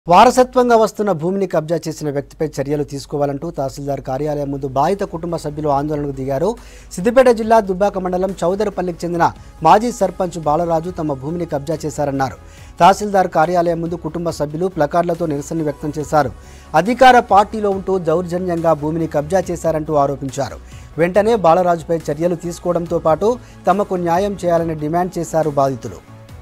వారసత్వంగా వస్తున్న భూమిని కబ్జా చేసిన వ్యక్తిపై చర్యలు తీసుకోవాలంటూ తహసీల్దార్ కార్యాలయం ముందు బాధిత కుటుంబ సభ్యులు ఆందోళనకు దిగారు సిద్దిపేట జిల్లా దుబ్బాక మండలం చౌదరపల్లికి చెందిన మాజీ సర్పంచ్ బాలరాజు తమ భూమిని కబ్జా చేశారన్నారు తహసీల్దార్ కార్యాలయం ముందు కుటుంబ సభ్యులు ప్లకార్డులతో నిరసన వ్యక్తం చేశారు అధికార పార్టీలో ఉంటూ దౌర్జన్యంగా భూమిని కబ్జా చేశారంటూ ఆరోపించారు వెంటనే బాలరాజుపై చర్యలు తీసుకోవడంతో పాటు తమకు న్యాయం చేయాలని డిమాండ్ చేశారు బాధితులు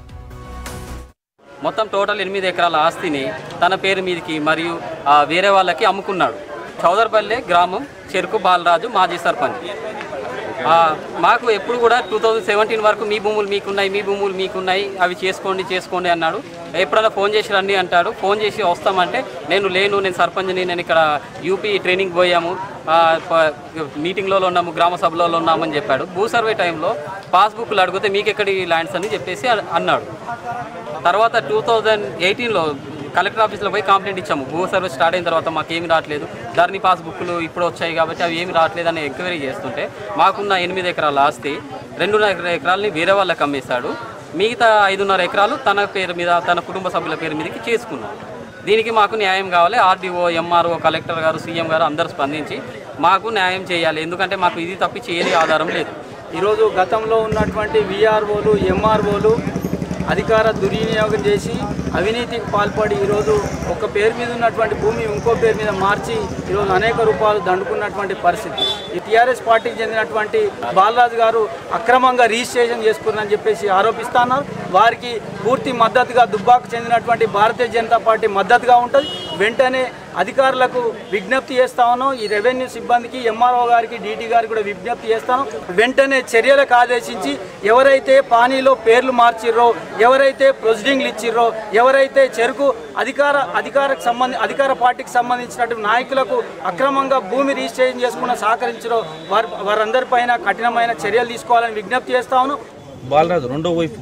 మొత్తం టోటల్ ఎనిమిది ఎకరాల ఆస్తిని తన పేరు మీదకి మరియు ఆ, వేరే వాళ్ళకి అమ్ముకున్నాడు చౌదరపల్లి గ్రామం చెరుకు బాలరాజు మాజీ సర్పంచ్ ఆ, మాకు ఎప్పుడు కూడా టూ థౌజండ్ సెవెంటీన్ వరకు మీ భూములు మీకున్నాయి మీ భూములు మీకున్నాయి అవి చేసుకోండి చేసుకోండి అన్నాడు ఎప్పుడైనా ఫోన్ చేసి రండి అంటాడు ఫోన్ చేసి వస్తామంటే నేను లేను నేను సర్పంచ్ని నేను ఇక్కడ యూపీ ట్రైనింగ్ పోయాము ఆ, ప- మీటింగ్లో ఉన్నాము గ్రామ సభలో ఉన్నామని చెప్పాడు భూ సర్వే టైంలో పాస్బుక్లు అడిగితే మీకు ఎక్కడి ల్యాండ్స్ అని చెప్పేసి అ- అన్నాడు తర్వాత టూ థౌజండ్ ఎయిటీన్లో కలెక్టర్ ఆఫీస్లో పోయి కంప్లైంట్ ఇచ్చాము భూ సర్వీస్ స్టార్ట్ అయిన తర్వాత మాకు ఏమి రావట్లేదు ధరణి పాస్బుక్లు ఇప్పుడు వచ్చాయి కాబట్టి అవి ఏమి రావట్లేదు అని ఎంక్వైరీ చేస్తుంటే మాకున్న ఎనిమిది ఎకరాల ఆస్తి రెండున్నర ఎకరాలని వేరే వాళ్ళకి అమ్మేశాడు మిగతా ఐదున్నర ఎకరాలు తన పేరు మీద తన కుటుంబ సభ్యుల పేరు మీదకి చేసుకున్నాడు దీనికి మాకు న్యాయం కావాలి ఆర్డీఓ ఎంఆర్ఓ కలెక్టర్ గారు సీఎం గారు అందరూ స్పందించి మాకు న్యాయం చేయాలి ఎందుకంటే మాకు ఇది తప్పించి ఏది ఆధారం లేదు ఈరోజు గతంలో ఉన్నటువంటి విఆర్ఓలు ఎంఆర్ఓలు అధికార దుర్వినియోగం చేసి అవినీతికి పాల్పడి ఈరోజు ఒక పేరు మీద ఉన్నటువంటి భూమి ఇంకో పేరు మీద మార్చి ఈరోజు అనేక రూపాయలు దండుకున్నటువంటి పరిస్థితి ఈ టీఆర్ఎస్ పార్టీకి చెందినటువంటి బాలరాజు గారు అక్రమంగా రిజిస్ట్రేషన్ చేసుకున్నారని చెప్పేసి ఆరోపిస్తున్నారు వారికి పూర్తి మద్దతుగా దుబ్బాకు చెందినటువంటి భారతీయ జనతా పార్టీ మద్దతుగా ఉంటుంది వెంటనే అధికారులకు విజ్ఞప్తి చేస్తా ఉన్నాం ఈ రెవెన్యూ సిబ్బందికి ఎంఆర్ఓ గారికి డీటీ గారికి కూడా విజ్ఞప్తి చేస్తాను వెంటనే చర్యలకు ఆదేశించి ఎవరైతే పానీలో పేర్లు మార్చిర్రో ఎవరైతే ప్రొసీడింగ్లు ఇచ్చిర్రో ఎవరైతే చెరుకు అధికార అధికారకు సంబంధి అధికార పార్టీకి సంబంధించినటువంటి నాయకులకు అక్రమంగా భూమి రిజిస్ట్రేషన్ చేసుకున్న సహకరించారో వారి వారందరిపైన కఠినమైన చర్యలు తీసుకోవాలని విజ్ఞప్తి చేస్తా ఉన్నాం బాలరాజు రెండో వైఫ్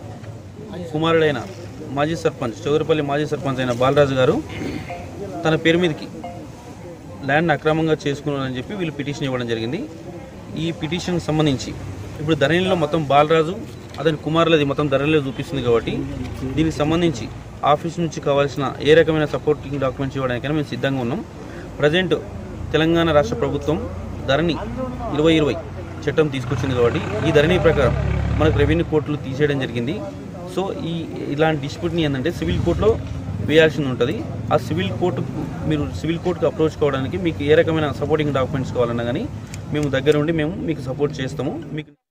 కుమారుడైన మాజీ సర్పంచ్ చౌదరిపల్లి మాజీ సర్పంచ్ అయిన బాలరాజు గారు తన పేరు మీదకి ల్యాండ్ అక్రమంగా చేసుకున్నారని చెప్పి వీళ్ళు పిటిషన్ ఇవ్వడం జరిగింది ఈ పిటిషన్కి సంబంధించి ఇప్పుడు ధరణిలో మొత్తం బాలరాజు అతని కుమారులది మొత్తం ధరణిలో చూపిస్తుంది కాబట్టి దీనికి సంబంధించి ఆఫీస్ నుంచి కావాల్సిన ఏ రకమైన సపోర్టింగ్ డాక్యుమెంట్స్ ఇవ్వడానికైనా మేము సిద్ధంగా ఉన్నాం ప్రజెంట్ తెలంగాణ రాష్ట్ర ప్రభుత్వం ధరణి ఇరవై ఇరవై చట్టం తీసుకొచ్చింది కాబట్టి ఈ ధరణి ప్రకారం మనకు రెవెన్యూ కోర్టులు తీసేయడం జరిగింది సో ఈ ఇలాంటి డిస్ప్యూట్ని ఏంటంటే సివిల్ కోర్టులో వేయాల్సింది ఉంటుంది ఆ సివిల్ కోర్టు మీరు సివిల్ కోర్టుకు అప్రోచ్ కావడానికి మీకు ఏ రకమైన సపోర్టింగ్ డాక్యుమెంట్స్ కావాలన్నా కానీ మేము దగ్గర ఉండి మేము మీకు సపోర్ట్ చేస్తాము మీకు